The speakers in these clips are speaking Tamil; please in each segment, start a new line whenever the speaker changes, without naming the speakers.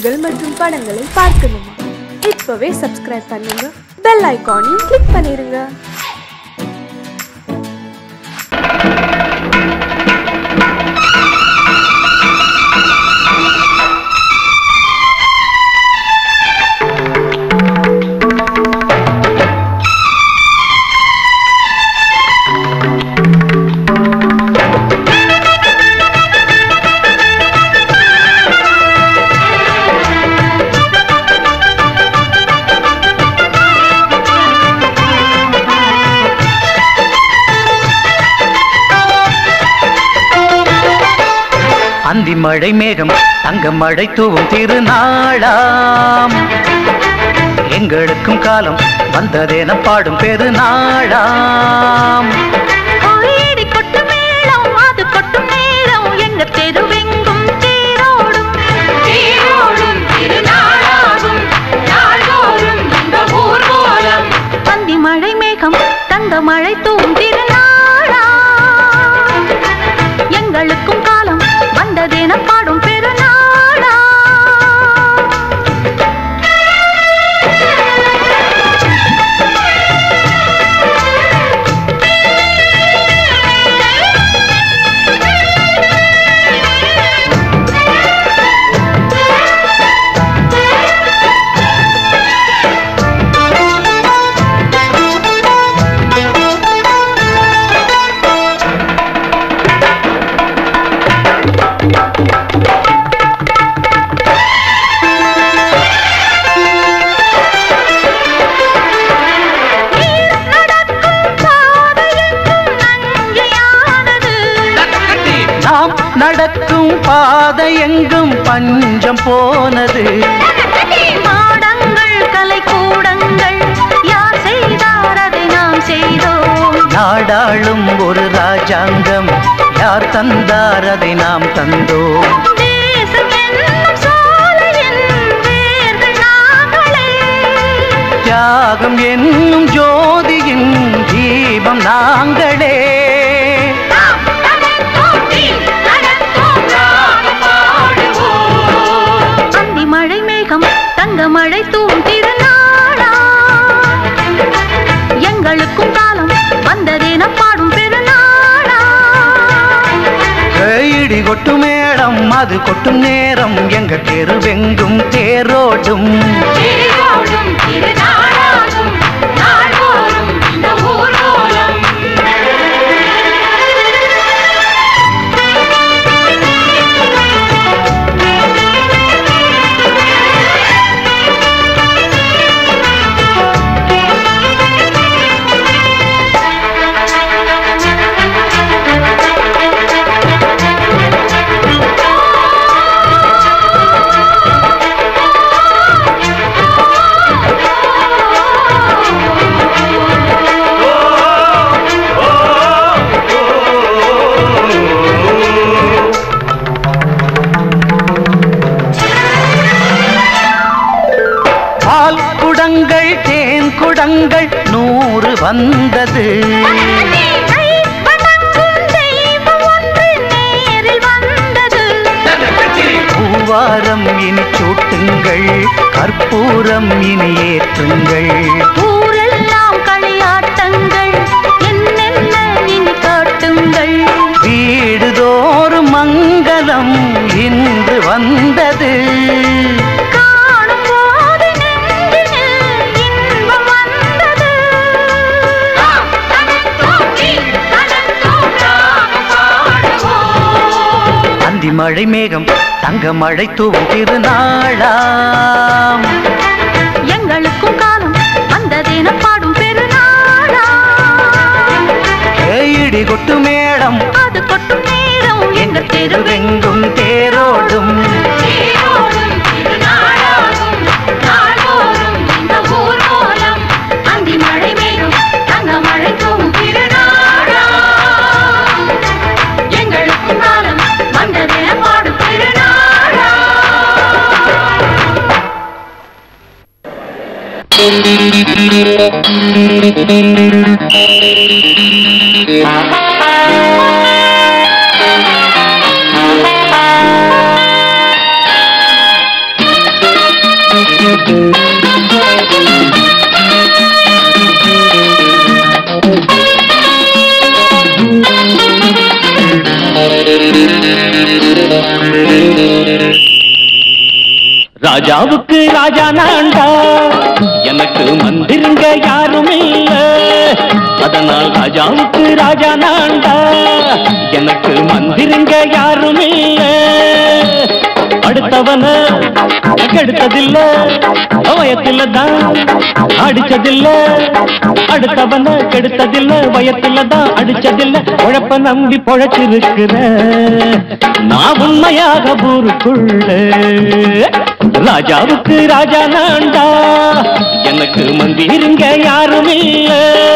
நிகழ்ச்சிகள் மற்றும் படங்களை பார்க்கணுமா இப்பவே சப்ஸ்கிரைப் பண்ணுங்க பெல் ஐகானையும் கிளிக் பண்ணிருங்க
அந்தி மழை மேகம் தங்க மழை தூவும் திருநாளாம் எங்களுக்கும் காலம் வந்ததென பாடும் பெருநாளாம்
கோயிடி கொட்டும் மேளம் அது கொட்டும் நேரம் எங்க தெருவெங்கும் தேரோடும் தேரோடும் திருநாளாகும் நாள்தோறும் இந்த ஊர்வலம் பந்தி மழை மேகம் தங்க மழை தூவும் திருநாளா எங்களுக்கும் காலம் வந்ததென பாடும் பெருநாளா நடக்கும் பாதையெங்கும் நஞ்சையானது
நாம் நடக்கும் பாதை எங்கும் பஞ்சம் போனது
மாடங்கள் கலை கூடங்கள் யார் செய்தார் அதை நாம் செய்தோம்
நாடாளும் ஒரு ராஜாங்கம் யார் தந்தார் அதை நாம் தந்தோம்
தேசம் என்னும் சோலையின் வேர்கள் நாங்களே
தியாகம் என்னும் ஜோதியின் தீபம் நாங்களே
நாம் நடந்தோம், நீ நடந்தோம், ராகம் பாடுவோம். அந்தி மழை மேகம் தங்க மழை தூவும் திருநாளா எங்களுக்கும் காலம் வந்ததென பாடும் பெருநாளா
இடி கொட்டும் மேடம் அது கொட்டும் நேரம் எங்க தெருவெங்கும் தேரோடும்
தேரோடும் திருநாளாகும் நாள்தோறும் இந்த ஊர்வலம்
பால் குடங்கள் தேன் குடங்கள் நூறு வந்தது
கை வணங்கும் தெய்வம் ஒன்று நேரில் வந்தது
பூவாரம் இனி சூட்டுங்கள் கற்பூரம் இனி ஏற்றுங்கள்
ஊரெல்லாம் களியாட்டங்கள் என்னென்ன இனி காட்டுங்கள்
வீடுதோறும் மங்களம் இன்று வந்தது
காணும் போது நெஞ்சினில் இன்பம் வந்தது
அந்தி மழை மேகம் தங்க மழை தூவும் திருநாளாம்
எங்களுக்கும் காலம் வந்ததென பாடும் பெருநாளா
இடி கொட்டு மேடம்
அது கொட்டும் நேரம் எங்க தெருவெங்கும்
தெருவெங்கும் தேரோடும்
தேரோடும் திருநாளாகும் நாள்தோறும் இந்த ஊர்வலம் அந்தி மழை மேகம் தங்க மழை தூவும் திருநாளா எங்களுக்கும் காலம் வந்ததென பாடும் திருநாளா
ராஜாவுக்கு ராஜா நான்டா எனக்கு மந்திருங்க யாரும் இல்ல அதனால் ராஜாவுக்கு ராஜா நான்டா எனக்கு மந்திருங்க யாரும் இல்ல அடுத்தவன கெடுத்ததில்ல வயத்துல தான் அடிச்சதில்ல அடுத்தவன கெடுத்ததில்ல வயத்துல தான் அடிச்சதில்ல உழப்ப நம்பி பொழைச்சிருக்கிற நான் உண்மையாக ஊருக்குள்ள ராஜாவுக்கு ராஜா நான்டா எனக்கு மந்திருங்க யாரும் இல்ல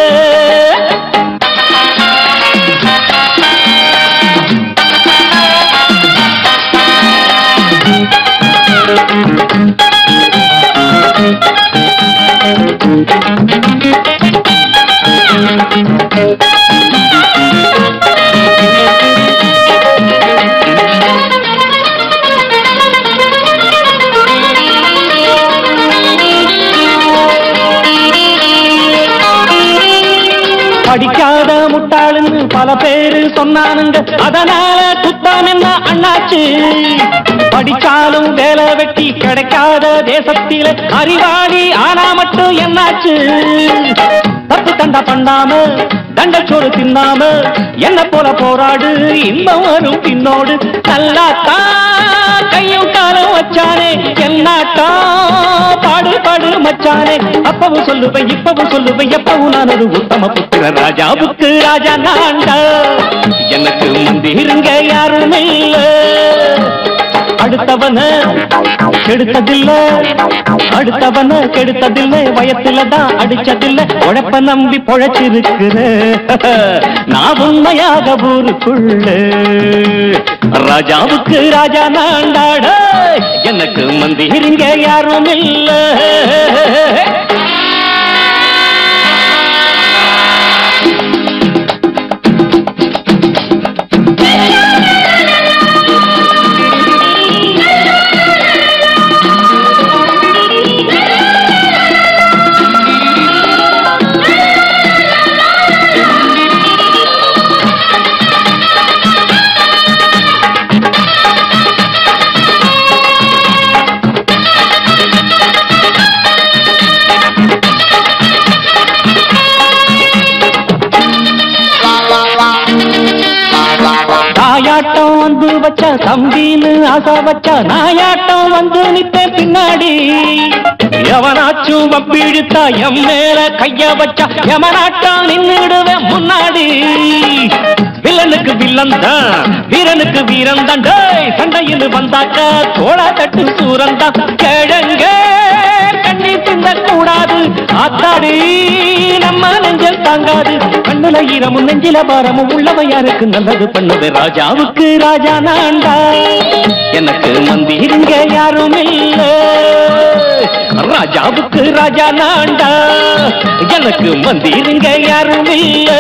படிக்காத முட்டாளுன்னு பல பேரு சொன்னானுங்க அதனால குத்தம் என்ன அண்ணாச்சு படிச்சாலும் வேலை வெட்டி கிடைக்காத தேசத்தில அறிவாளி ஆனா மட்டும் என்னாச்சு தப்பு தண்டா பண்ணாம தண்டச்சோறு தின்னாம என்ன போல போராடு இன்பம் வரும் பின்னோடு நல்லாத்தா கையும் காலம் வச்சானே என்னாட்டா பாடு பாடு மச்சானே அப்பவும் சொல்லுவேன் இப்பவும் சொல்லுவேன் எப்பவும் நான் ஒரு உத்தம புத்திர ராஜாவுக்கு ராஜா நான்டா எனக்கு மந்திருங்க யாருமே இல்ல அடுத்தவன கெடுத்ததில்ல அடுத்தவன கெடுத்ததில்ல வயத்துல தான் அடிச்சதில்ல உழைப்ப நம்பி பொழைச்சிருக்கிற நான் உண்மையாக ஊருக்குள்ள ராஜாவுக்கு ராஜா நாண்டாட எனக்கு மந்திருங்க யாரும் இல்ல தாயாட்டம் வந்து வச்ச தம்பின்னு ஆசை வச்ச நாயாட்டம் வந்து நித்த பின்னாடி எவனாச்சும் வப்பிழுத்தா எம் மேல கைய வச்சா எவனாட்டம் நின்னுடுவேன் முன்னாடி வில்லனுக்கு வில்லன் தான் வீரனுக்கு வீரன் தான் டேய் சண்டையில் வந்தாக்க தோள தட்டு சூரன் தான் கிழங்க கண்ணி தின்ன கூடாது ஆத்தாடி நம்ம நெஞ்சல் தாங்காது கண்ணுல ஈரமும் நெஞ்சில பாரமும் உள்ளவன் யாருக்கு நல்லது பண்ணது ராஜாவுக்கு ராஜா நான்டா எனக்கு மந்திருங்க யாரும் இல்ல ராஜாவுக்கு ராஜா நான்டா எனக்கு மந்திருங்க யாரும் இல்ல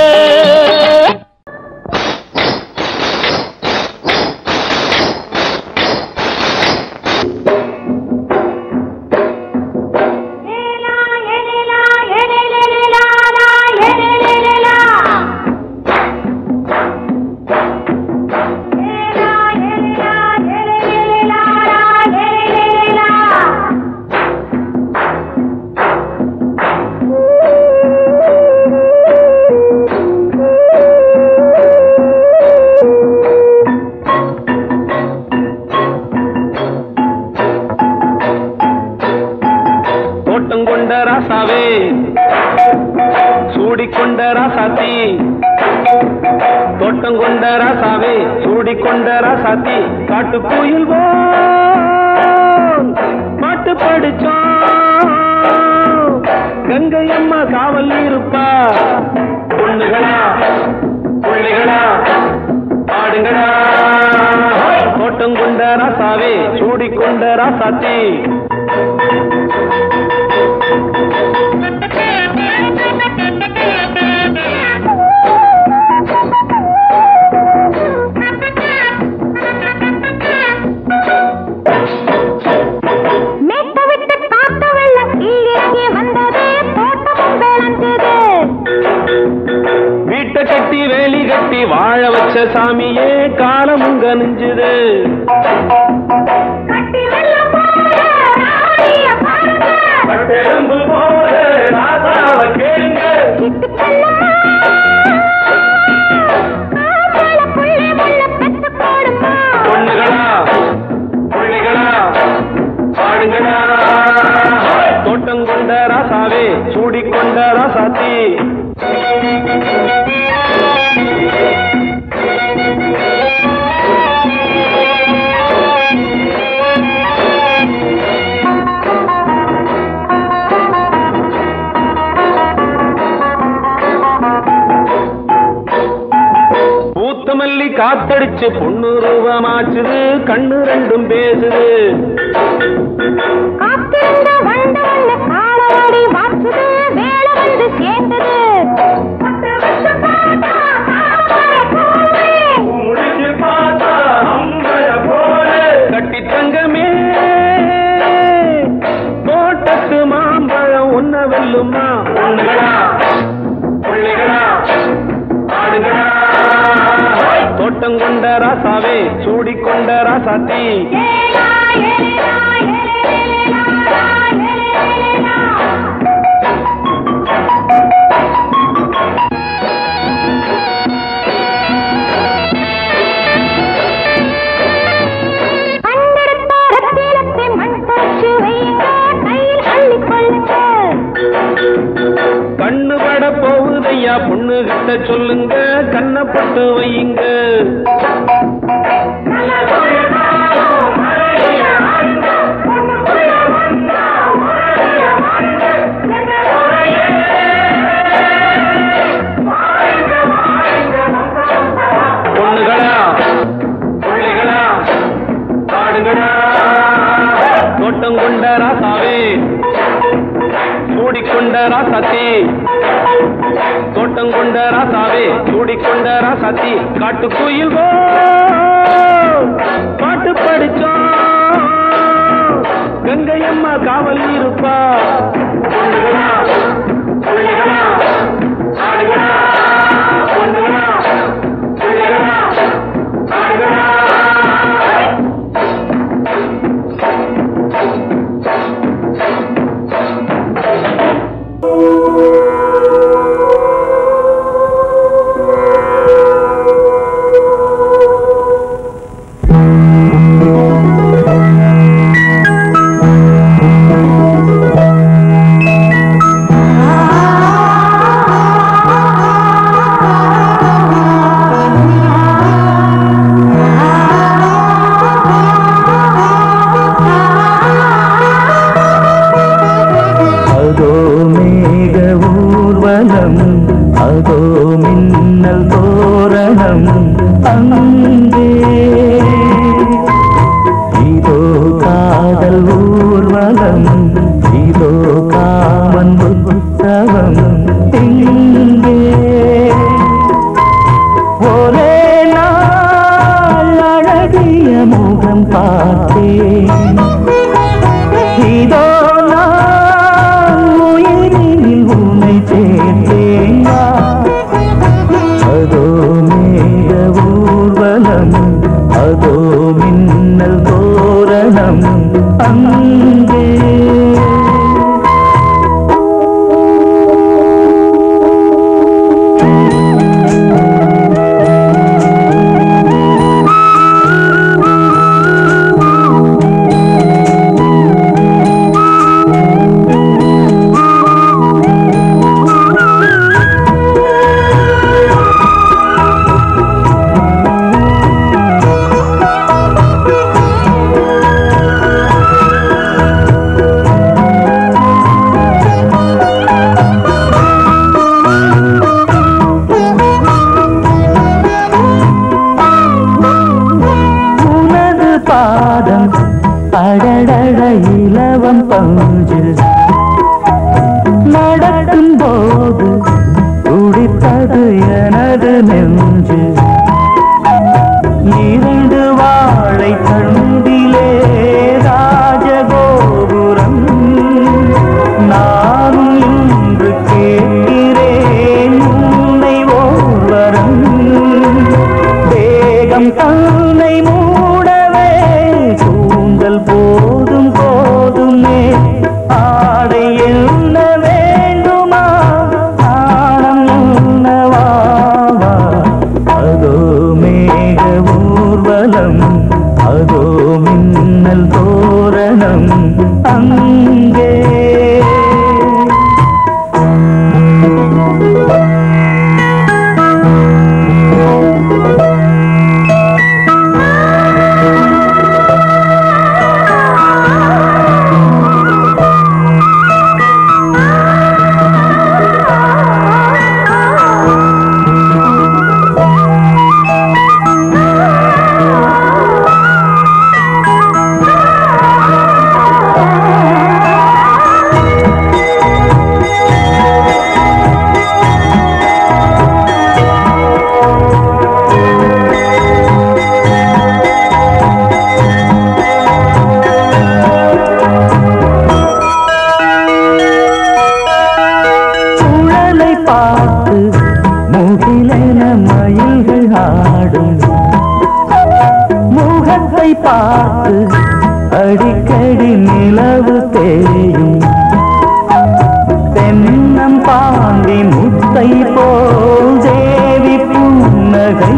தோட்டம் கொண்ட ராசாவே சூடிக்கொண்ட ராசாத்தி தோட்டம் கொண்ட ராசாவே சூடிக்கொண்ட ராசாத்தி காட்டு கோயில் பாட்டு படிச்சோம் கங்கை அம்மா காவல் இருப்பா பொண்ணுகளா பிள்ளைகளா பாடுங்களா தோட்டம் கொண்ட ராசாவே சூடிக்கொண்ட ராசாத்தி
மேட்ட விட்டு காத்த
வச்ச சாமியே காலம் உங்க நெஞ்சுது பட்டெலும்பு போல ராசாவ கேளுங்க பொண்ணுகளா புள்ளிகளா பாடுங்களா தோட்டம் கொண்ட ராசாவே சூடிக்கொண்ட ராசாத்தி பூத்த மல்லி காத்தடிச்சு பொண்ணு ரூபமாச்சுது கண்ணு ரெண்டும் பேசுது
காத்திருந்த வண்டு வந்து காலவாடி வாச்சுது வேலை வந்து சேர்ந்தது பத்து வருஷம் பார்த்தா காலவாடி போவே.
முடிச்சு பார்த்தா அம்பல போல கட்டி தங்கமே தோட்டத்து மாம்பழம் உன்ன வெல்லுமா பொண்ணுகளா புள்ளிகளா ஆடுகளா தோட்டம் கொண்ட ராசாவே சூடிக்கொண்ட ராசாத்தி
ஏலா, ஏலா, ஏலேலேலா, ஏலேலேலா. கண்டெடுத்த ரத்தினத்தை மண் போச்சு வையுங்க, கையில் அள்ளிக் கொள்ளுங்க.
கண்ணு பட போகுதையா பொண்ணு கிட்ட சொல்லுங்க கண்ணப்பட்டு வையுங்க பொண்ணுகளா புள்ளிகளா பாடுங்களா தோட்டம் கொண்ட ராசாவே சூடிக்கொண்ட ராசாத்தி தோட்டம் கொண்ட ராசாவே சூடிக்கொண்ட ராசாத்தி காட்டுக்குயில் போ பாட்டு படிச்சோம் கங்கையம்மா காவல் இருப்பா பொண்ணுகளா, புள்ளிகளா, ஆடுகளா, பொண்ணுகளா, புள்ளிகளா, ஆடுகளா.
அதோ மேக ஊர்வலம் அதோ மின்னல் தோரணம் அங்கே இதோ காதல் ஊர்வலம் இதோ காமன் உற்சவம் இங்கே ஒரே நாள் அழகிய முகம் பார்த்தேன் இதோ நான் உயிரில் உன்னை சேர்த்தேன் வா. அதோ மேக ஊர்வலம் அதோ மின்னல் தோரணம் அங்கே உனது பாதம் அடடட இலவம் பஞ்சு நடக்கும் போது துடித்தது எனது நெஞ்சு இரண்டு வாழை தண்டிலே ராஜகோபுரம் நானும் இன்று கேட்கிறேன் உன்னை ஓர்வரம்
ஊர்வலம் அங்கே குழலை பார்த்து முகிலென மயில்கள் ஆடும் முகத்தை பார்த்து அடிக்கடி நிலவு தேயும் தென்னம் பாண்டி முத்தை போல் தேவி புன்னகை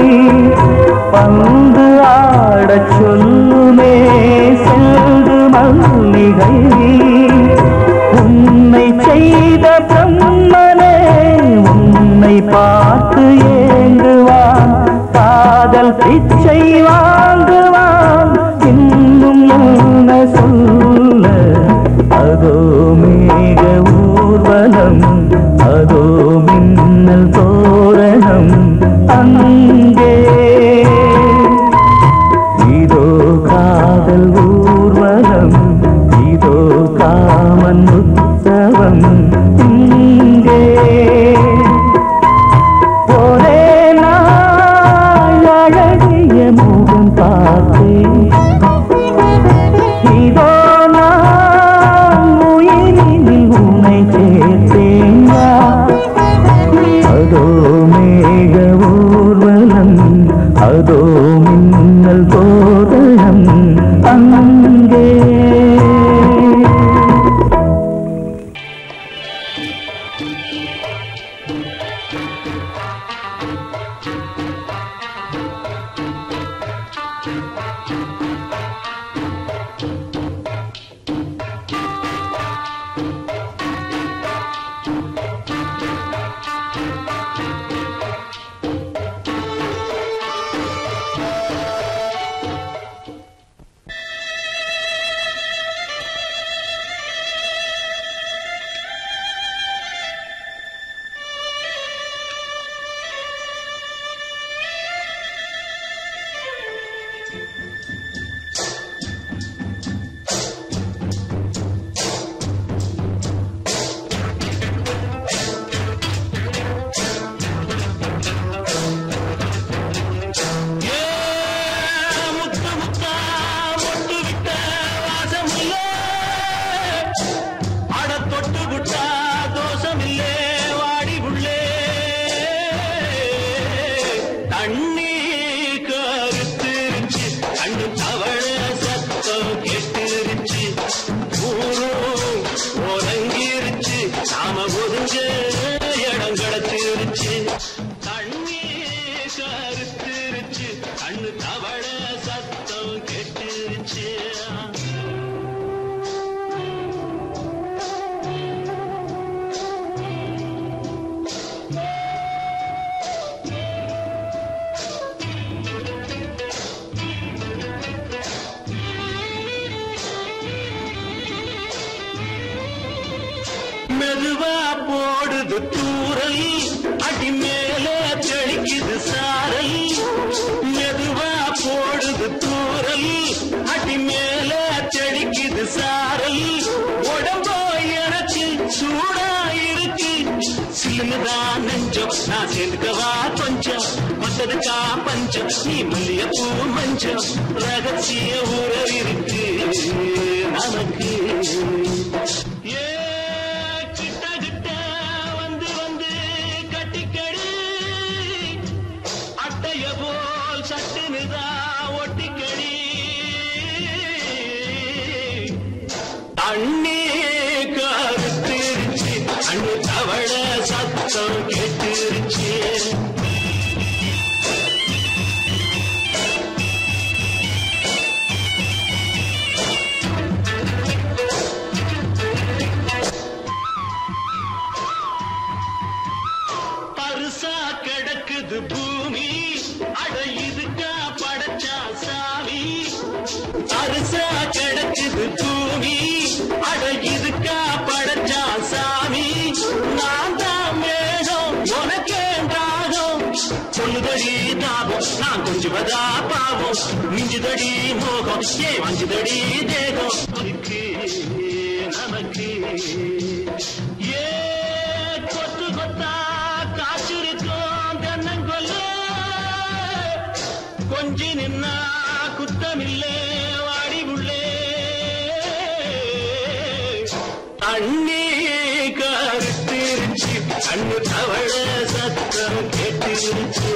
பந்து ஆடச் சொல்லுமே செல்து மல்லிகை உன்னை செய்த பிரம்மனே உன்னை பார்த்து ஏங்குவான் காதல் பிச்சை வாங்குவான் இன்னும் என்ன சொல்ல அதோ மேக ஊர்வலம் அதோ மின்னல் தோரணம் அங்கே இதோ காதல் ஊர்வலம் இதோ காமன் உற்சவம் இங்கே ஒரே நாள் அழகிய முகம் பார்த்தேன் இதோ நான் உயிரினில் உன்னை சேர்த்தேன் அதோ மேக ஊர்வலம் அதோ மின்னல் போதலம் அங்கே
நாம ஒதுங்க இடம் கிடச்சிருச்சு தண்ணி கருத்திருச்சு கண்ணு தவள சத்தம் கெட்டுருச்சு மெதுவா போடுது தூரல் அடி மேல தெளிக்குது சாரல் மெதுவா போடுது தூரல் அடி மேல தெளிக்குது சாரல் உடம்போ எனக்கு சூடா இருக்கு சிலுதான் நெஞ்சம் நான் சேர்ந்துக்கவா கொஞ்சம் மத்ததுக்கா பஞ்சம் நீ மல்லிய பூ மஞ்சம் ரகசிய உறவு இருக்கு நமக்கு ஏ கிட்ட கிட்ட வந்து வந்து கட்டிக்கடி அட்டைய போல் சட்டுனுதா ஒட்டிக்கடி தண்ணி கருத்திருச்சு அண்ணு தவள சத்தம் கேட்டுருச்சு
நான் கொஞ்சுவதா பாவம் மிஞ்சுதடி மோகம் ஏ வஞ்சுதடி தேகம் அதுக்கு நமக்கு ஏ கொத்து கொத்தா காய்ச்சிருக்கோம் தென்னங்கொல்ல கொஞ்சி நின்னா குத்தமில்லே வாடி உள்ளே தண்ணி கருத்திருச்சு கண்ணு தவழ சத்தம் கேட்டிருச்சு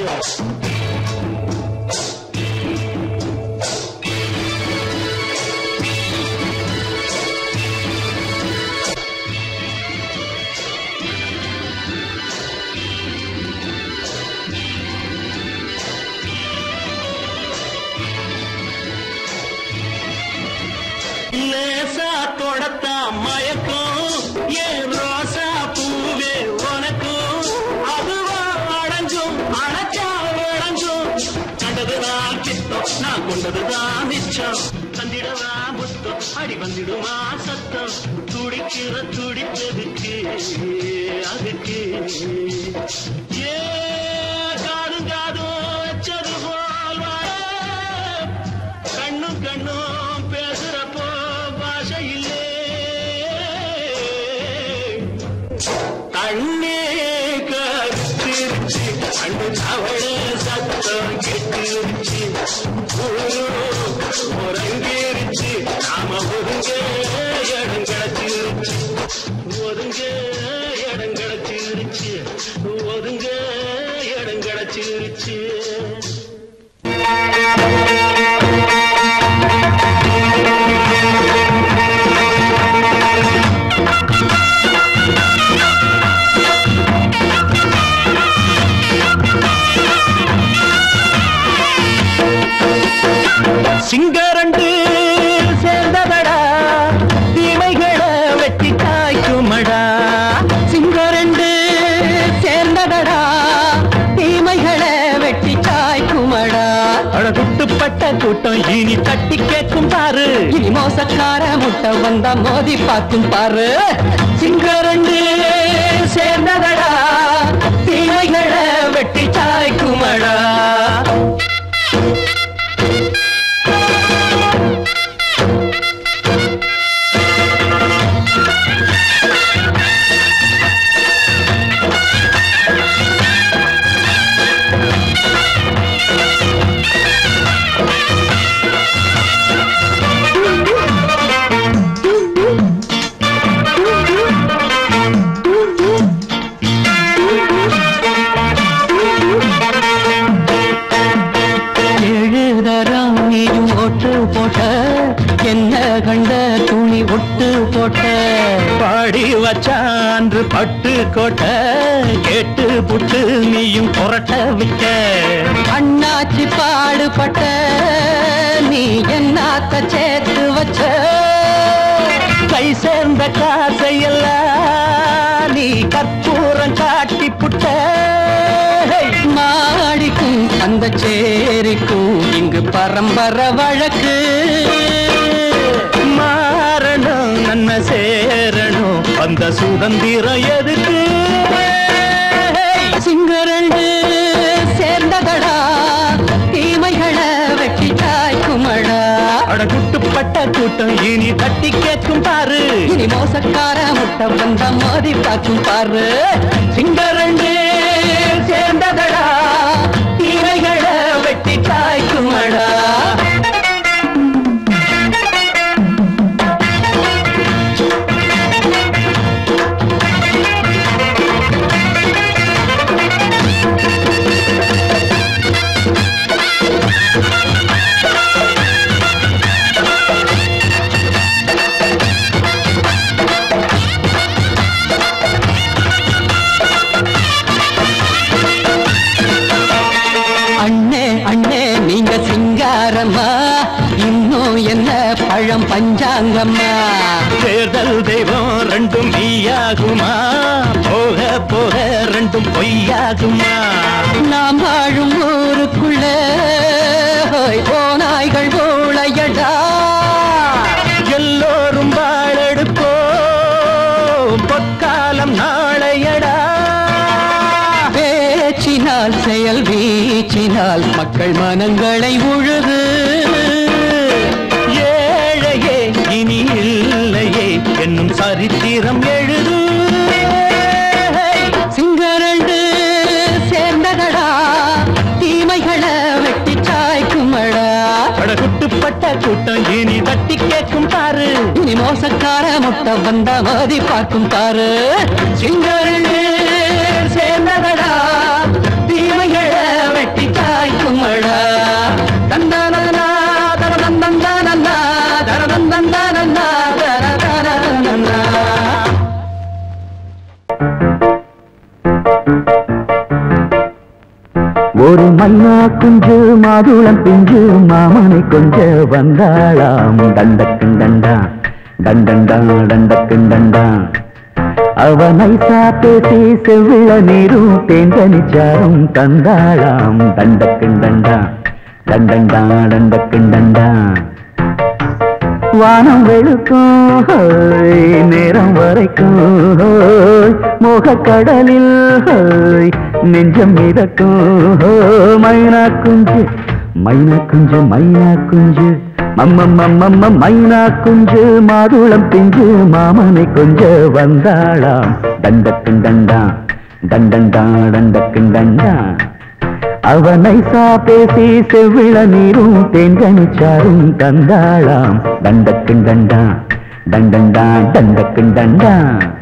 லேசா தொடத்தா மயக்கம் ஏன் ரோசா பூவே உனக்கும் அதுவா அடைஞ்சும் அடைச்சா விளைஞ்சும் கண்டதுதான் சித்தம் நான் கொண்டதுதான் மிச்சம் தந்திடவா முத்தம் அடி வந்திடுமா சத்தம் துடிக்கிற துடிப்பதுக்கு அதுக்கு ஏ காதும் காதும் வச்சது போல் வாழ கண்ணும் கண்ணும் பேசுறப்போ பாஷை இல்லே கண்ணே கருத்திருச்சு கண்ணு தவழ சத்தம் கெட்டிருச்சு உறங்கிருச்சு நாம ஒருங்க இடம் கிடச்சிருச்சு ஒதுங்க இடம் கிடச்சிருச்சு ஒதுங்க இடம் கிடச்சிருச்சு
சிங்கரண்டு சேர்ந்ததடா தீமைகளை வெட்டி காய்க்குமடா சிங்கரண்டு சேர்ந்ததடா தீமைகளை வெட்டி காய்க்குமடா அழகுட்டுப்பட்ட கூட்டம் இனி தட்டி கேட்கும் பாரு இனி மோசக்கார முட்டை வந்தா மோதி பார்க்கும் பாரு சிங்கரண்டு சேர்ந்ததடா தீமைகளை வெட்டி காய்க்குமடா எழுதறாம் நீயும் ஒட்டு போட்ட என்ன கண்ட துணி ஒட்டு போட்ட பாடி வச்சான்று பட்டு கோட்ட கேட்டு புட்டு நீயும் புரட்ட விட்ட அண்ணாச்சி பாடுபட்ட நீ என்னாத்த சேர்த்து வச்ச கை சேர்ந்த காசையெல்லாம் நீ கற்பூரம் காட்டி புட்ட மாடிக்கும் அந்த சேரிக்கும் இங்கு பரம்பரை வழக்கு மாறணும் நன்மை சேரணும் அந்த சுதந்திரம் எதுக்கு சிங்கரண்டு சேர்ந்ததடா தீமைகளை வெட்டி காய்க்குமடா அடகுட்டுப்பட்ட கூட்டம் இனி தட்டி கேட்கும் பாரு இனி மோசக்கார முட்டை வந்த மோதி பார்க்கும் பாரு சிங்கரண்டு சேர்ந்ததடா தீமைகளை வெட்டி காய்க்குமடா அண்ணே அண்ணே நீங்க சிங்காரம்மா இன்னும் என்ன பழம் பஞ்சாங்கம்மா தேர்தல் தெய்வம் ரெண்டும் மெய்யாகுமா போக போக ரெண்டும் பொய்யாகுமா நாம் வாழும் ஊருக்குள்ள ஹோய், ஓநாய்கள் ஊழையடா எல்லோரும் வாழெடுப்போம் பொற்காலம் நாளையடா பேச்சினால் செயல் வீச்சினால்
பார்த்தால் மக்கள் மனங்களை உழுது
ஏழையே இனி இல்லையே என்னும் சரித்திரம் எழுது
சிங்கரண்டு சேர்ந்ததடா தீமைகளை வெட்டி சாய்க்குமடா
படகுட்டுப்பட்ட கூட்டம் இனி தட்டி கேட்கும் பாரு
இனி மோசக்கார முட்டை வந்த மோதி பார்க்கும் பாரு சிங்கரண்டு சேர்ந்ததடா தீமைகளை வெட்டி சாய்க்குமடா தந்தானனா தரதந்தந்தானன்னா தரதந்தந்தானன்னா தரதந்தந்தானன்னா
ஒரு மைனா குஞ்சு மாதுளம் பிஞ்சு மாமனை கொஞ்ச வந்தாளாம் தண்டக்கும் தண்டா தண்டண்டா டண்டக்கும் டண்டா அவனை பேசி செவ்விள நீரும் தேங்கனிச்சாரும் தந்தாளாம் தண்டக்கும் தண்டா தண்டண்டா டண்டக்கும் டண்டா வானம் வெளுக்கும் ஹோய், நேரம் வரைக்கும் ஹோய், மோகக்கடலில் ஹோய், நெஞ்சம் மிதக்கும் ஹோய், மைனா குஞ்சு மைனா குஞ்சு மைனா குஞ்சு மம்மம்மம்மம்ம மைனா குஞ்சு மாதுளம் பிஞ்சு மாமனை கொஞ்ச வந்தாளாம் தண்டக்கும் தண்டா தண்டண்டா டண்டக்கும் தண்டா அவனை சா பேசி செவ்விள நீரும் தேன்கனிச்சாரும் தந்தாளாம் தண்டக்கும் தண்டா தண்டண்டா தண்டக்கும் தண்டா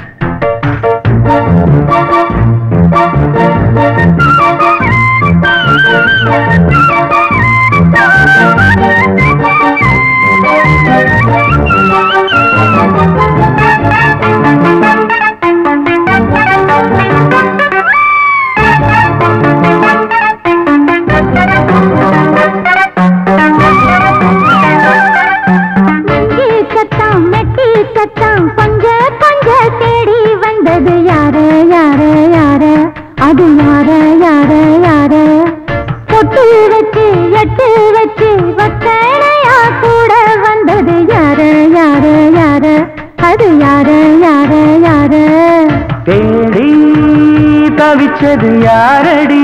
மெட்டி சத்தம் மெட்டி சத்தம் கொஞ்ச கொஞ்ச தேடி வந்தது யாரு யாரு யாரு அது யாரு யாரு யாரு பொட்டு வச்சு எட்டு வச்சு ஒத்தனையா கூட வந்தது யாரு யாரு யாரு அது யாரு யாரு யாரு
தேடி தவிச்சது யாரடி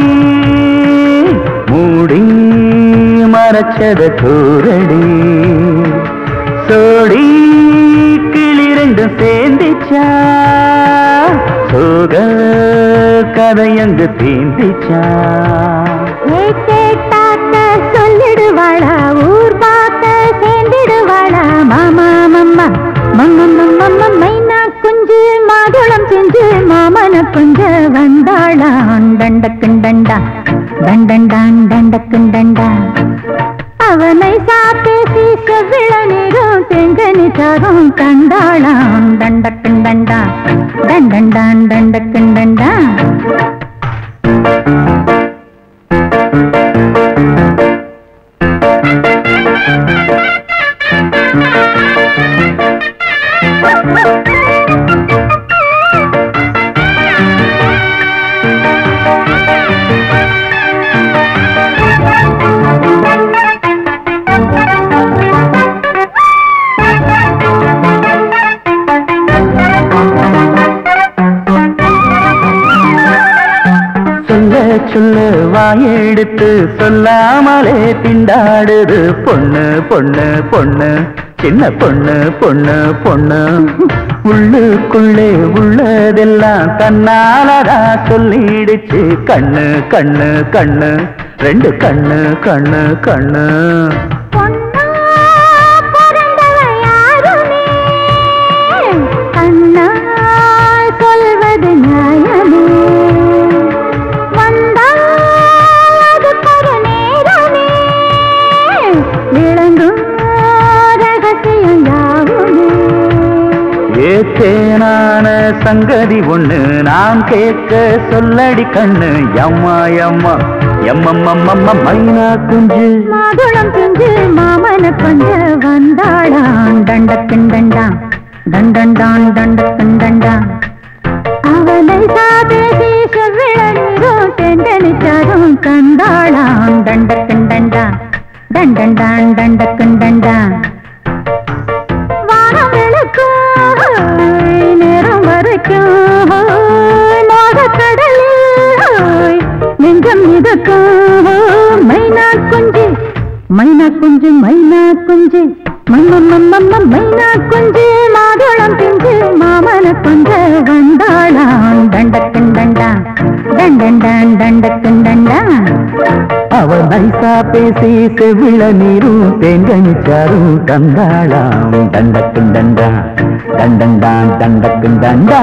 மூடி மறைச்சது கூரடி சோடி கிளி ரெண்டும் சேர்ந்துச்சா சோக கதையங்கு தீந்திச்சா
ஏய் கேட்டாக்க சொல்லிடுவாளா ஊர் பார்க்க சேர்ந்திடுவாளா மாமா மம்மா மம்ம மம்ம மைனா குஞ்சு மாதுளம் செஞ்சு மாமன குஞ்சு வந்தாளா தண்டக்குன் தண்டா தண்டண்டான் தண்டக்குன் தண்டா அவனை சாப்பேசி செவ்விள நீரும் தெங்கனி சாரும் கண்டாளாம் தண்டக்குன் தண்டா தண்டண்டான் தண்டக்குன் தண்டா
சொல்ல சொல்ல வாயெடுத்து சொல்லாமலே திண்டாடுது பொண்ணு பொண்ணு பொண்ணு சின்ன பொண்ணு பொண்ணு பொண்ணு உள்ளுக்குள்ளே உள்ளதெல்லாம் தன்னாலதா சொல்லிடுச்சு கண்ணு கண்ணு கண்ணு ரெண்டு கண்ணு கண்ணு கண்ணு
பொன்னா பிறந்தவ யாருமே கண்ணா சொல்வது நியாயமே வந்தால் அது பல நேரமே விளங்கும் ரகசியம் யாவுமே
ஏத்தேனான சங்கதி ஒண்ணு நான் கேட்க சொல்லடி கண்ணு எம்மா எம்மா எம்மம்மம்மம்ம மைனா குஞ்சு
மாதுளம் செஞ்சு மாமன கொஞ்ச வந்தாளாம் தண்டக்கின் தண்டா தண்டண்டான் தண்டக்கின் தண்டா அவனை சாபேசி செவ்விழ நீரும் தெண்டனிச்சாரும் கண்டாளாம் தண்டக்கின் தண்டா தண்டண்டான் தண்டக்கின் தண்டா வானம் விளக்கும் நேரம் வரைக்கும் மோகக்கடலில் நெஞ்சம் மிதக்கும் மை
சரசா பேசி செவிள நீரும் தேங்கனிச்சாரும் தந்தாளாம் தண்டக்கும் தண்டா தண்டண்டான் தண்டக்கும் தண்டா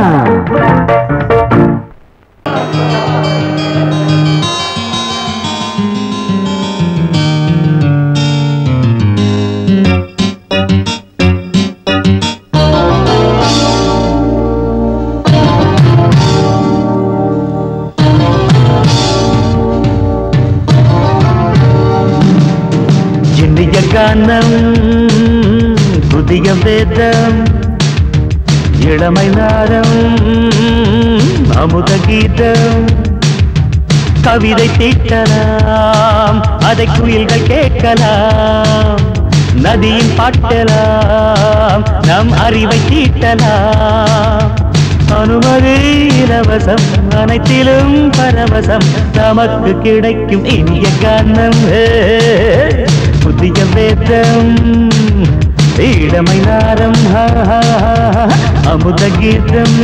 இனிய கானம் புதிய வேதம் இளமை நாரம் அமுத கீதம் கவிதை தீட்டலாம் அதை குயில்கள் கேட்கலாம் நதியின் பாட்டலாம் நம் அறிவை தீட்டலாம் அனுமதி இலவசம் அனைத்திலும் பரவசம் நமக்கு கிடைக்கும் இனிய காரணம் புதிய வேதம் இளமை நாரம் ஹா, ஹா, ஹா, அமுத கீதம்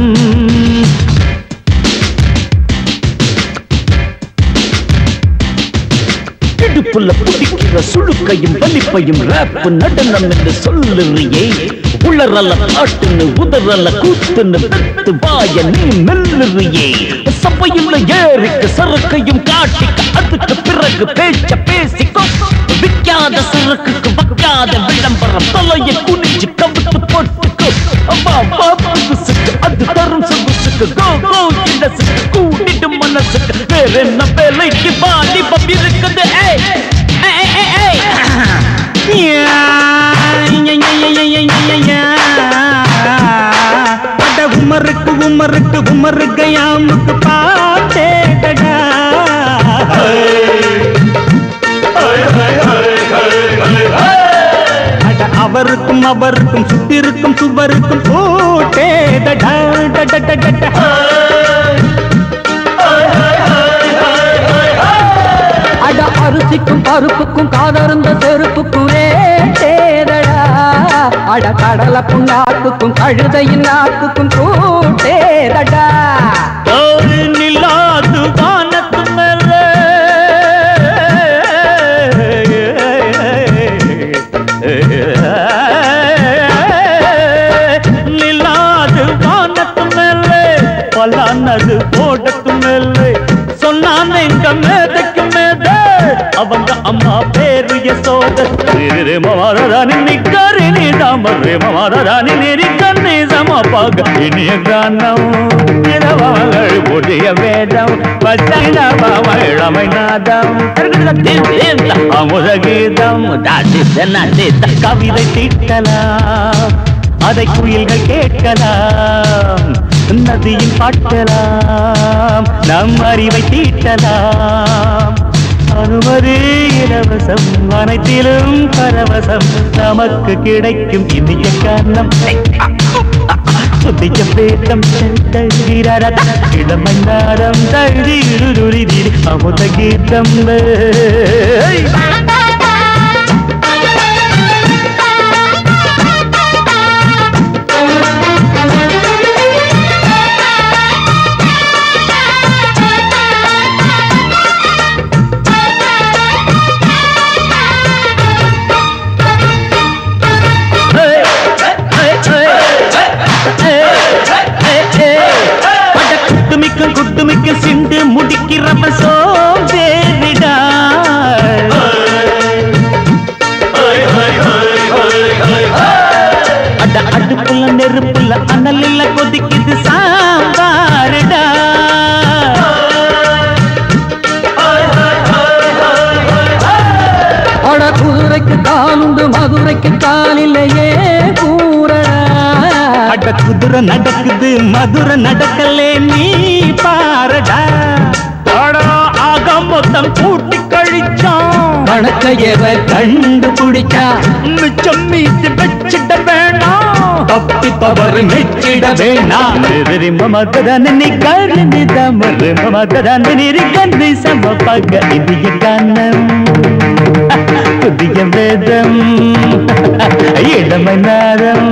இடுப்புல பிடிக்கிற சுழுக்கையும் வலிப்பையும் ரேப் நடனம் என்று சொல்லுறியே உளறல காட்டுன்னு உதறல கூத்துன்னு பெத்து வாய நீ மெல்லுறியே சபையுள்ள ஏறிக்க சரக்கையும் காட்டிக்க அதுக்கு பிறகு பேச்ச பேசிக்கோ விக்காத சரக்குக்கு வக்காத விளம்பரம் தலையை குனிஞ்சு கவிட்டு போட்டுக்கோ அப்பா அப்பா புதுசுக்கு அது தரும் சொகுசுக்கு கோ கோ இண்டசுக்கு கூட்டிடும் மனசுக்கு வேற என்ன வேலைக்கு வாலிபம் இருக்குது ஏய் ஏய், ஏய், ஏய், ஏய். யா, யா, யா, யா, யா, யா, யா, யா. அட உமருக்கு உமருக்கு உமருக்கு யாமுக்கு பாட்டேடா அட அவருக்கும் அவருக்கும் சுத்திருக்கும் சுவருக்கும் போட்டேடா
அட அரிசிக்கும் பருப்புக்கும் காதருந்த செருப்புக்கும் ரேடா அட கடலை புண்ணாக்குக்கும் கழுதையின் நாக்குக்கும் கூட்டேதடா
ஒரு நிலாது வானத்து மேலே நிலாது வானத்து மேலே பலானது போடத்து மேலே சொன்னான் எங்க மேதைக்கு மேதை அவங்க அம்மா பேரு யசோத ரே மமாராணி நிக்கரி நீ தாமரே மமாராணி நெறி கண்ணி சமப்பாக இனிய கானம் இரவங்கள் புதிய வேதம் பச்சை இளமை நாதம் அமுத கீதம் கவிதை தீட்டலாம் அதை குயில்கள் கேட்கலாம் நதியில் பாட்டலாம் நம் அறிவை தீட்டலாம் அனுமதி இலவசம் அனைத்திலும் பரவசம் நமக்கு கிடைக்கும் இனிய காரணம் புதிய வேதம் தழுகிறத இளமை நாடம் தழுதி அமுத கீதம் ஏய். குட்டுமிக்க குட்டுமிக்க சிண்டு முடிக்கிறப்ப சோம்பேறிடா அட அடுப்புல நெருப்புல அனலில் கொதிக்குது சாம்பாருடா
அட குதிரைக்கு காலுண்டு மதுரைக்கு காலில்லையே கூறடா
அட குதிரை நடக்குது மதுரை நடக்கலே நீ பாரடா அடா ஆக மொத்தம் கூட்டி கழிச்சான்
கணக்கையவ கண்டுபிடிச்சா
மிச்சம் மீது வச்சிட வேணாம்
தப்பி தவறு மெச்சிட வேணாம்
எதிரி மமததான் நீ கருணி தமறு மமததான் நீரி கண்ணி சமப்பக இந்திய கானம் புதிய வேதம் இளமை நாதம்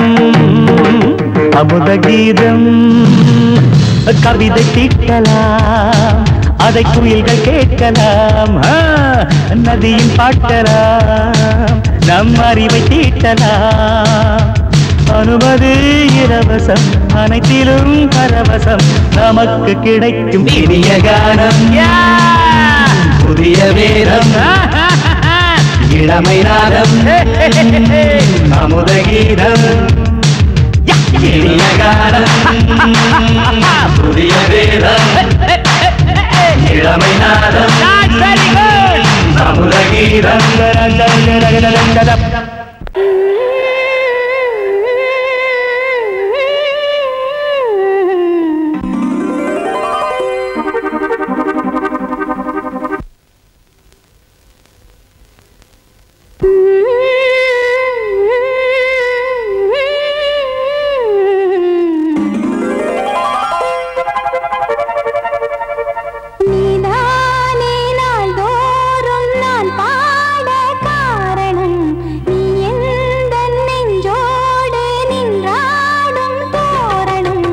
அமுத கீதம் கவிதை தீட்டலாம்
அதை குயில்கள் கேட்கலாம் ஆ, நதியும் பாட்டலாம் நம் அறிவை தீட்டலாம் அனுமதி இலவசம் அனைத்திலும் பரவசம் நமக்கு கிடைக்கும் இனிய கானம் புதிய வேதம் இளமை நாதம் அமுத கீதம் இனிய கானம் புதிய வேதம் இளமை நாதம் அமுத கீதம்
நீதானே நாள்தோறும் நான் பாட காரணம் நீ எந்தன் நெஞ்சோடு நின்றாடும் தோரணம்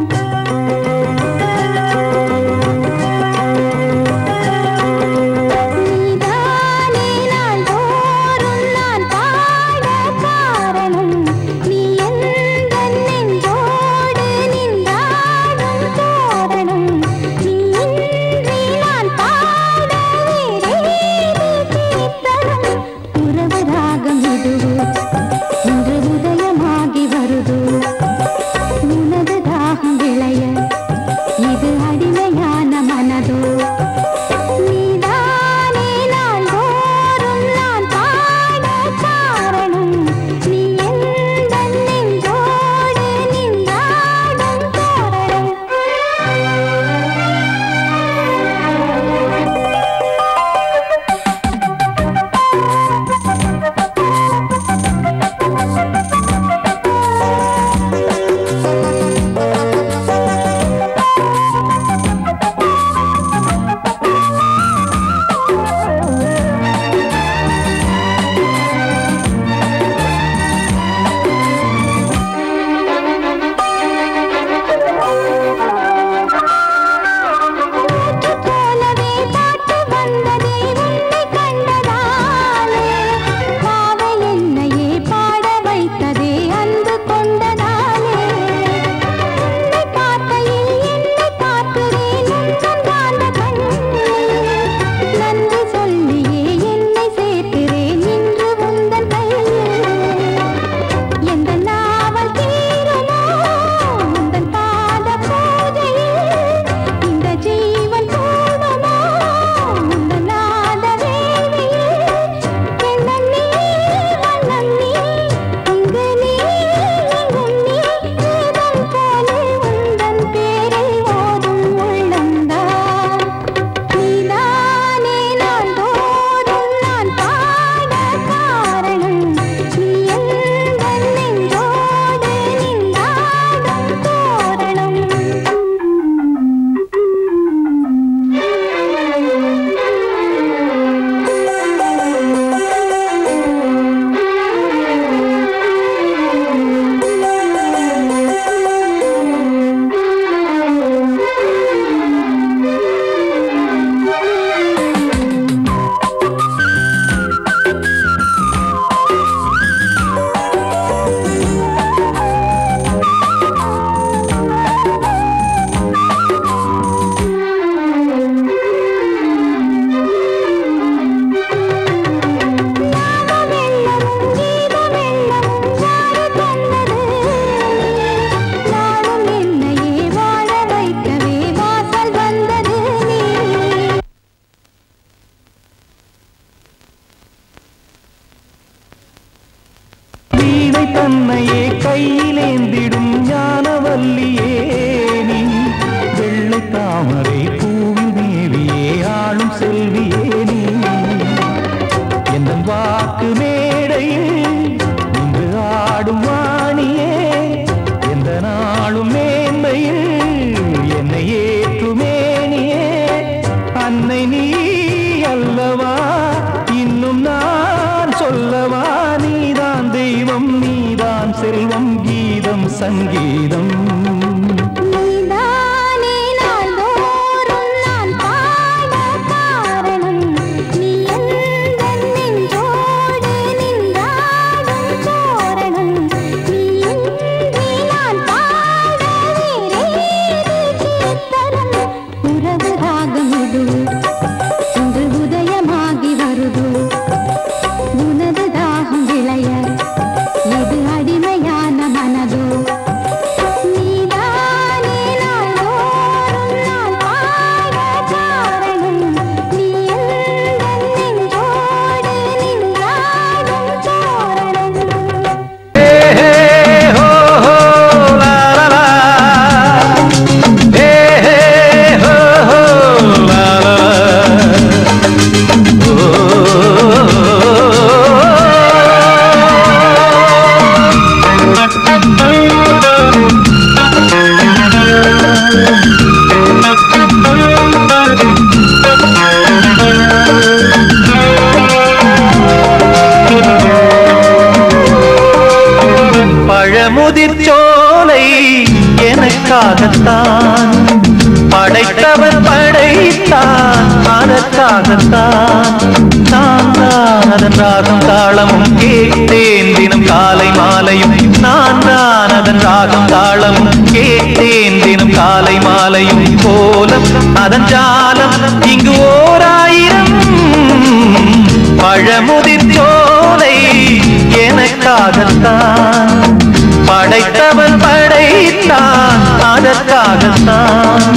நீதானே நாள்தோறும் நான் பாட காரணம் நீ எந்தன் நெஞ்சோடு நின்றாடும் தோரணம் நீ இன்றி நான் பாட வேறேது கீர்த்தனம் உறவு ராகம் இதுவோ இன்று உதயமாகி வருதோ உனது தாகம் விளைய இது அடிமையான மனதோ நீதானே நாள்தோறும் நான் பாட காரணம் நீ எந்தன் நெஞ்சோடு நின்றாடும் தோரணம் போலவே பாட்டு வந்ததே உன்னை கண்டதாலே பாவை என்னையே பாட வைத்ததே அன்பு கொண்டதாலே உன்னை பார்க்கையில் என்னை பார்க்கிறேன் உந்தன் காந்த கண்ணில் நன்றி சொல்லியே என்னை சேர்க்கிறேன் இன்று உந்தன் கையில் எந்த நாவல் தீருமோ உந்தன் பாத பூஜையில் இந்த ஜீவன் போடுமோ உந்தன் நாத வேளையில் எண்ணம் நீ வண்ணம் நீ இங்கு நீ எங்கும் நீ வேதம் போலே உந்தன் பேரை ஓதும் உள்ளந்தான் நீதானே நான் தோறும் நான் பாட காரணம் நீ எந்தன் நெஞ்சோடு நின்றாடும் தோரணம் ஞானமெல்லமும் கீதமெல்லமும் யாரு தந்தது நாளும் என்னையே வாழ வைக்கவே வாசல் வந்தது நீ
வீணை தன்னையே கையிலேந்திடும் ஞானவல்லியே நீ வெள்ளை தாமரை பூவில் மேவியே ஆளும் செல்வியே நீ எந்த வாக்கு மேடையில் இன்று ஆடும் வாணியே எந்த நாளும் மேன்மையில் என்னை ஏற்றுமேனியே அன்னை நீ அல்லவா இன்னும் நான் சொல்லவா நீதான் தெய்வம் நீதான் செல்வம் கீதம் சங்கீதம்
நீதானே நாள்தோறும் நான் பாட
சோலை எனக்காகத்தான் படைத்தவன் படைத்தான் அதற்காகத்தான் நான் தான் அதன் ராகம் தாளமும் கேட்டேன் தினம் காலை மாலையும் நான் தான் அதன் ராகம் தாளமும் கேட்டேன் தினம் காலை மாலையும் கோலம் அதன் ஜாலம் இங்கு ஓராயிரம் பழமுதிர் சோலை எனக்காகத்தான் படைத்தவன் படைத்தான் அதற்காகத்தான்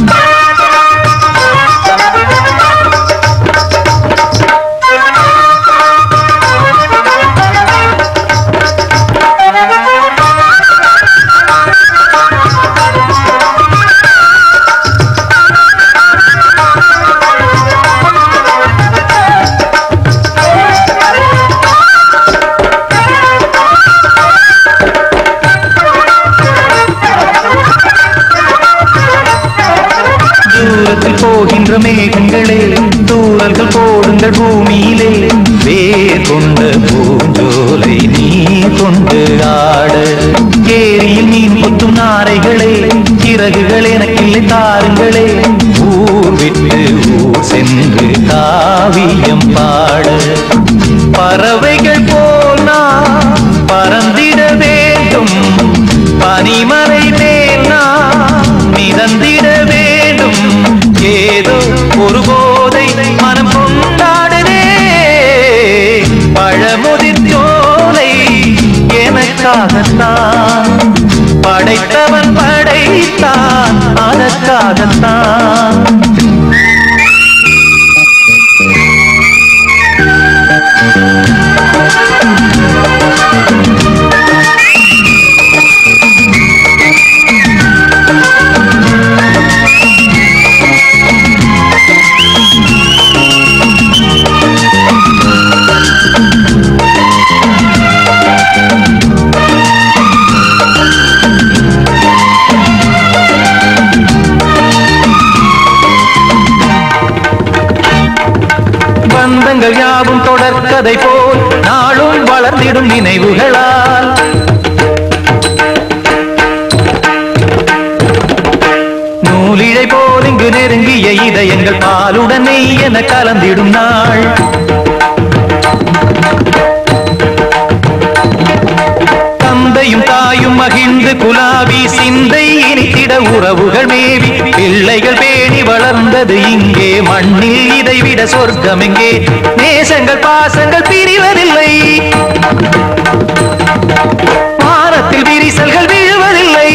தூரத்தில் போகின்ற மேகங்களே தூரல்கள் போடுங்கள் பூமியிலே வேர் கொண்ட பூஞ்சோலை நீ கொண்டு ஆட ஏரியில் மீன் கொத்தும் நாரைகளே சிறகுகள் எனக்கில்லை தாருங்களே ஊர் விட்டு ஊர் சென்று காவியம் பாட பறவைகள் போல் நான் பறந்திட வேண்டும் பனிமலை மேல் நான் மிதந்திட வேண்டும் ஏதோ ஒரு போதை மனம் கொண்டாடுதே பழமுதிர் சோலை எனக்காகத்தான் படைத்தவன் படைத்தான் அதற்காகத்தான் பந்தங்கள் யாவும் தொடர்கதை போல் நாளும் வளர்ந்திடும் நினைவுகளால் நூலிழை போல் இங்கு நெருங்கிய இதயங்கள் பாலுடன் நெய் என கலந்திடும் நாள் தந்தையும் தாயும் மகிழ்ந்து குலாவி சிந்தை இனித்திட உறவுகள் மேவி பிள்ளைகள் பேணி வளர்ந்தது இங்கே மண்ணில் இதைவிட சொர்க்கம் எங்கே நேசங்கள் பாசங்கள் பிரிவதில்லை வானத்தில் விரிசல்கள் விழுவதில்லை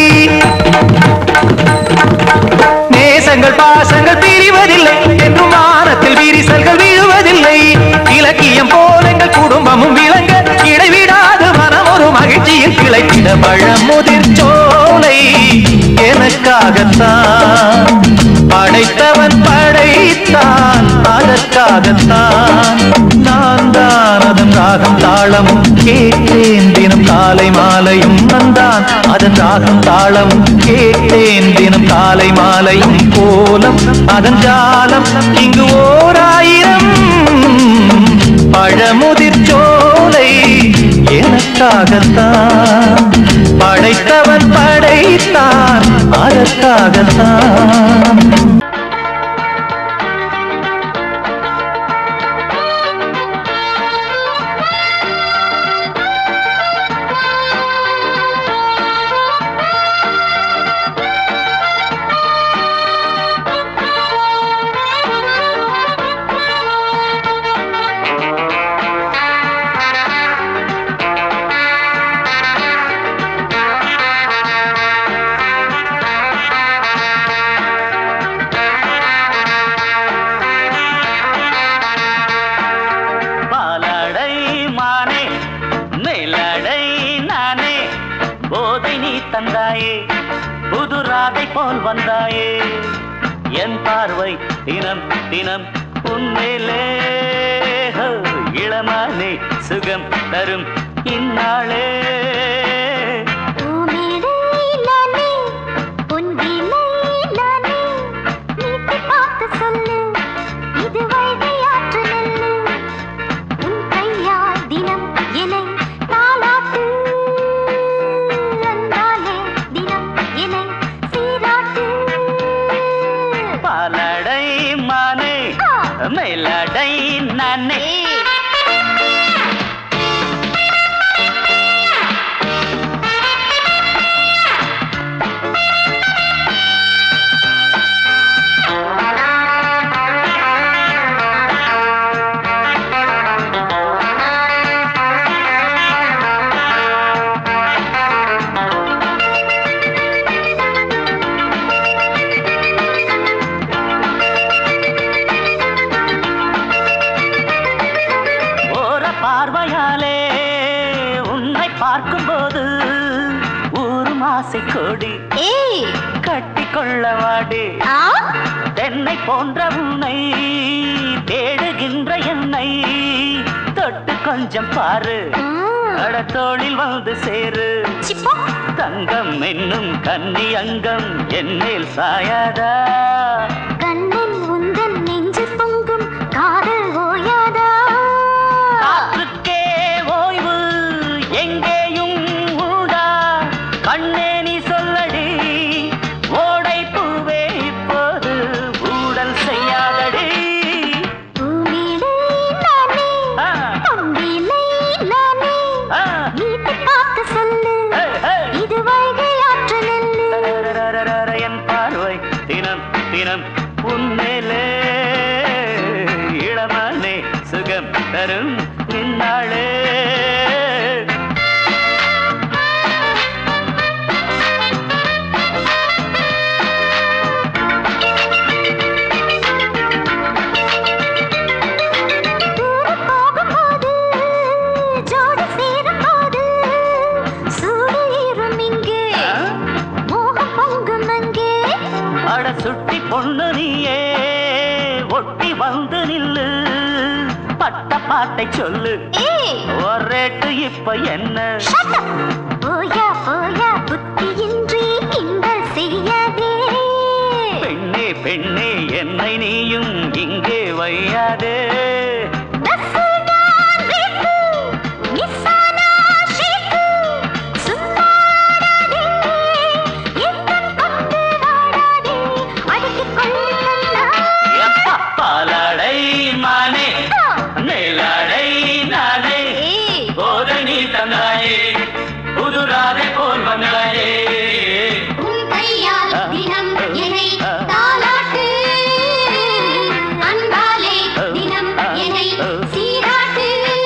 நேசங்கள் பாசங்கள் பிரிவதில்லை என்றும் வானத்தில் விரிசல்கள் விழுவதில்லை இலக்கியம் போல எங்கள் குடும்பமும் விளங்க இடைவிடாது மனம் ஒரு மகிழ்ச்சியில் கிளைத்திட பழமுதிர் சோலை எனக்காகத்தான் படைத்தவன் படைத்தான் அதற்காகத்தான் நான் தான் அதன் ராகம் தாளமும் கேட்டேன் தினம் காலை மாலையும் வந்தான் அதன் ராகம் தாளமும் கேட்டேன் தினம் காலை மாலையும் கோலம் அதன் ஜாலம் இங்கு ஓராயிரம் பழமுதிர் சோலை எனக்காகத்தான் படைத்தவன் படைத்தான் அதற்காகத்தான்
பாலாடை மானே மேலாடை நானே போதை நீ தந்தாயே புது ராதை போல் வந்தாயே என் பார்வை தினம் தினம் உன்மேலே ஹோ, இளமானே சுகம் தரும் இந்நாளே
தினம் இலை நாளாட்டு அந்தாலே
ஏய்
கட்டி கொள்ளவாடு
ஆ
தென்னை போன்ற உன்னை தேடுகின்ற என்னை தொட்டு கொஞ்சம் பாரு கடத்தோளில் வந்து சேரு
சிப்பா
தங்கம் என்னும் கன்னி அங்கம் என்னேல் சாயாதா
கண்ணன் உந்தன் நெஞ்சு பொங்கும் காதல் ஓயாதா
காற்றுக்கே ஓய்வு எங்கேயும் உண்டா கண்ணே நீ சொல்லடி ஓடை பூவே இப்போது ஊடல் செய்யாதடி
பூவிலை நானே
ஆ,
பொன்விலை நானே
ஆ.
நீட்டு பார்க்க சொல்லு
ஏய், ஏய்.
இது வைகை ஆற்று நெல்லு
ரரரரரர என் பார்வை தினம் தினம் உன்மேலே இளமானே சுகம் தரும் நின்னாளே
தூரம் போகும்போது ஜோடி சேரும்போது சூடு ஏறும் இங்கே மோகம் பொங்கும் அங்கே
அட சுட்டி பொண்ணு நீயே ஒட்டி வந்து நில்லு பட்ட பாட்டை சொல்லு
ஏய்
ஒரு ரேட்டு இப்ப என்ன
shut up. போயா போயா புத்தியின்றி கிண்டல் செய்யாதே
பெண்ணே பெண்ணே என்னை நீயும் இங்கே வையாதே
பஸ்ஸுதான் ரேட்டு, மிஸ்ஸானா ஷேக்கு. சுத்தாடாதே, எண்ணம் கொண்டு வாடாதே, அடக்கிக் கொள்ளு கண்ணா.
எப்பா பாலாடை மானே
ஆ.
மேலாடை நானே
ஏய்,
போதை நீ தந்தாயே புதுராதை போல் வந்தாயே
உன் கையால்
ஆ.
தினம் என்னை
ஆ.
தாலாட்டு. அன்பாலே தினம் என்னை சீராட்டு.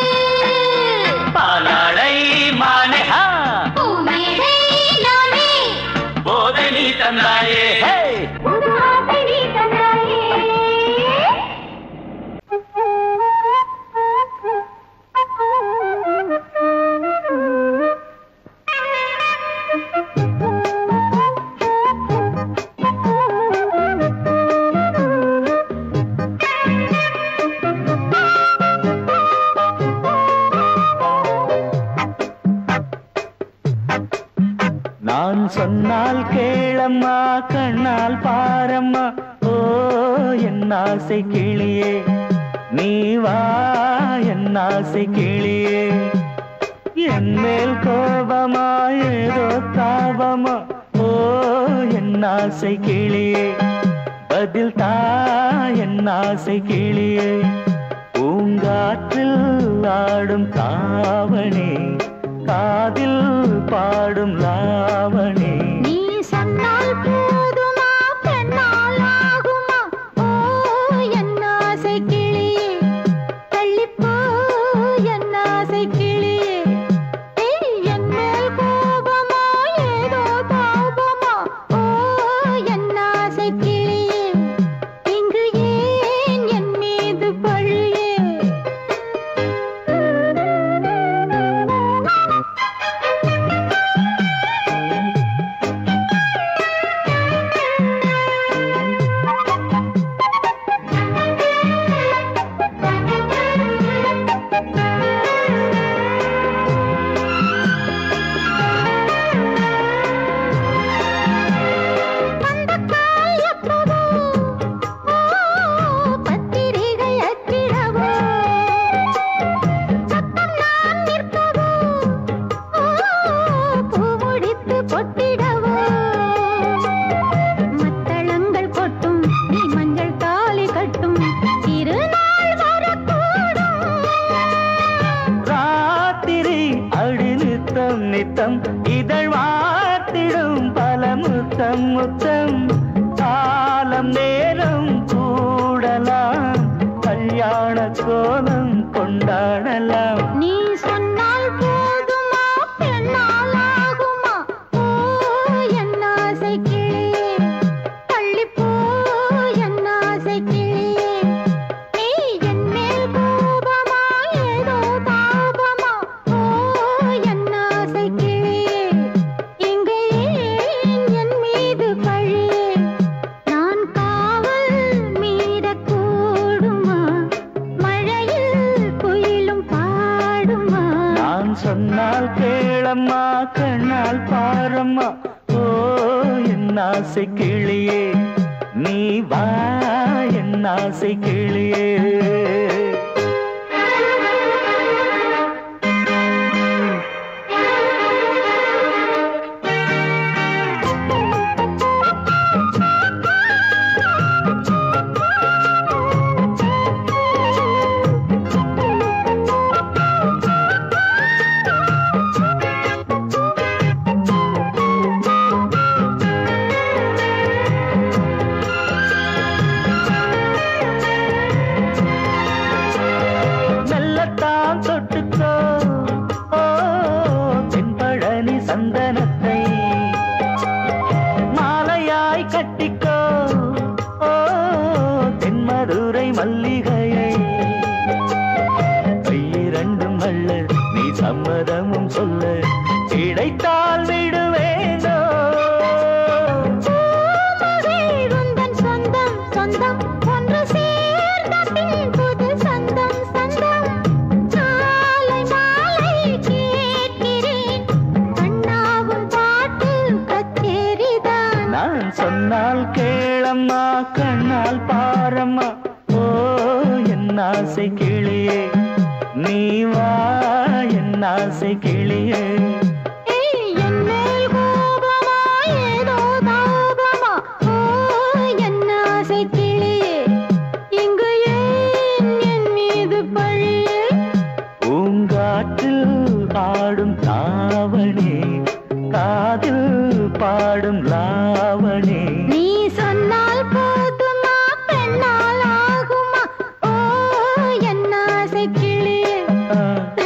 பாலாடை மானே ஹா
பூமேடை நானே,
போதை நீ தந்தாயே ஹே
புது ஆசை நீ தந்தாயே.
நான் சொன்னால் கேளம்மா கண்ணால் பாரம்மா ஓ என் ஆசை கிளியே நீ வா என் ஆசை கிளியே என் மேல் கோபமா ஏதோ தாபமா ஓ என் ஆசை கிளியே பதில் தா என் ஆசை கிளியே பூங்காற்றில் ஆடும் தாவணி காதில் பாடும் லாவணி
நீ சொன்னால் போதுமா பெண்ணால் ஆகுமா ஓ என் ஆசை கிளியே தள்ளிப்போ என் ஆசை கிளியே ஏய், என் மேல் கோபமா ஏதோ தாபமா ஓ என் ஆசை கிளியே இங்கு ஏன் என் மீது பழியே வந்தக்கால் எப்பவோ, ஓ, பத்திரிகை அச்சிடவோ, சத்தம் நான் நிற்கவோ, ஓ, பூ முடித்து பொட்டிடவோ. மத்தளங்கள் கொட்டும், நீ மஞ்சள் தாலி கட்டும், திருநாள் வரக்கூடும்.
ராத்திரி அடி நித்தம் நித்தம் இதழ் வாத்திடும் பல முத்தம் முத்தம் காலம் நேரம் கூடலாம் கல்யாண கோலம் கொண்டாடலாம்
நீ சொன்னால் போதுமா பெண்ணால் ஆகுமா ஓ என் ஆசை கிளியே தள்ளிப்போ என் ஆசை கிளியே நீ என் மேல் கோபமா ஏதோ தாபமா ஓ என் ஆசை கிளியே இங்கே ஏன் என்
என் ஆசை கிளியே நீ வா என் ஆசை கிளியே மெல்லத்தான் தொட்டுக்கோ ஓ தென்பழனி சந்தனத்தை மாலையாய் கட்டிக்கோ ஓ தென்மதுரை மல்லிகையை கையிரண்டும் அல்ல நீ சம்மதமும் சொல்ல கிடைத்தால் விடுவேனோ
உந்தன் சொந்தம் சொந்தம் ஒன்று சேர்ந்த பின் புது சொந்தம் சொந்தம் மாலை மாலை கேட்கிறேன் கண்ணாவும் பாட்டு கச்சேரிதான்
நான் சொன்னால் கேளம்மா கண்ணால் பாரம்மா ஓ என் ஆசை கிளியே நீ வா என் ஆசை கிளியே
ஏய், என் மேல் கோபமா ஏதோ தாபமா ஓ என் ஆசை கிளியே இங்கு ஏன் என் மீது பழியே
பூங்காற்றில் ஆடும் தாவணி காதில் பாடும் லாவணி
நீ சொன்னால் போதுமா பெண்ணால் ஆகுமா ஓ என் ஆசை கிளியே